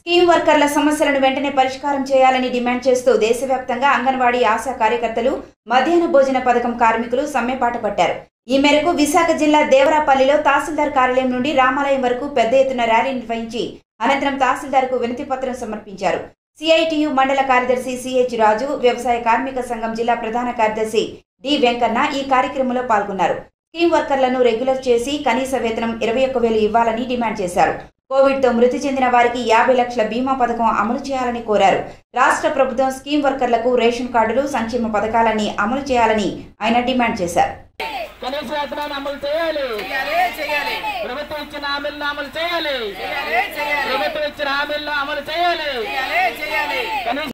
scheme వర్కర్ల సమస్యలను వెంటనే పరిష్కారం చేయాలని డిమాండ్ చేస్తూ దేశవ్యాప్తంగా అంగన్వాడీ ఆశా కార్యకర్తలు మధ్యాహ్న భోజన పథకం కార్మికులు సమ్మెపాట పట్టారు ఈ మేరకు విశాఖ జిల్లా దేవరాపల్లిలో తహసీల్దార్ కార్యాలయం నుండి రామాలయం వరకు పెద్ద ఎత్తున ర్యాలీ నిర్వహించి అనంతరం తహసీల్దార్కు వినతి పత్రం సమర్పించారు సిఐటియు మండల కార్యదర్శి సిహెచ్ రాజు వ్యవసాయ కార్మిక సంఘం జిల్లా ప్రధాన కార్యదర్శి డి వెంకన్న ఈ కార్యక్రమంలో పాల్గొన్నారు స్కీమ్ వర్కర్లను రెగ్యులర్ చేసి కనీస వేతనం ఇరవై ఒక్క వేలు ఇవ్వాలని డిమాండ్ చేశారు కోవిడ్ తో మృతి చెందిన వారికి యాభై లక్షల బీమా పథకం అమలు చేయాలని కోరారు రాష్ట్ర ప్రభుత్వం స్కీమ్ వర్కర్లకు రేషన్ కార్డులు సంక్షేమ పథకాలన్నీ అమలు చేయాలని ఆయన డిమాండ్ చేశారు కనీస వేతనాన్ని అమలు చేయాలి చేయాలి చేయాలి ప్రభుత్వం ఇచ్చిన హామీలను అమలు చేయాలి చేయాలి చేయాలి ప్రభుత్వం ఇచ్చిన హామీలను అమలు చేయాలి చేయాలి చేయాలి కనీస